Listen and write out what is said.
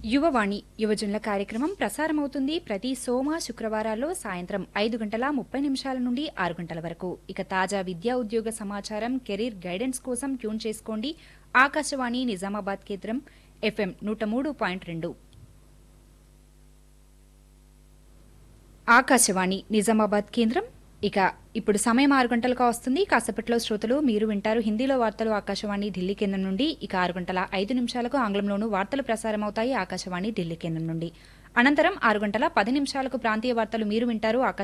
యువవాణి యువజనుల కార్యక్రమం ప్రసారమవుతుంది ప్రతి సోమ శుక్రవారాల్లో సాయంత్రం ఐదు గంటల ముప్పై నిమిషాల నుండి ఆరు గంటల వరకు ఇక తాజా విద్యా ఉద్యోగ సమాచారం కెరీర్ గైడెన్స్ కోసం ట్యూన్ చేసుకోండి ఆకాశవాణి నిజామాబాద్ కేంద్రం ఎఫ్ఎం నూట మూడు పాయింట్ రెండు ఆకాశవాణి నిజామాబాద్ కేంద్రం ఇక ఇప్పుడు సమయం ఆరు గంటలకు వస్తుంది కాసేపట్లో శ్రోతలు మీరు వింటారు హిందీలో వార్తలు ఆకాశవాణి ఢిల్లీ కేంద్రం నుండి ఇక ఆరు గంటల ఐదు నిమిషాలకు ఆంగ్లంలోనూ వార్తలు ప్రసారమవుతాయి ఆకాశవాణి ఢిల్లీ కేంద్రం నుండి అనంతరం ఆరు గంటల పది నిమిషాలకు ప్రాంతీయ వార్తలు మీరు వింటారు ఆకాశవాణి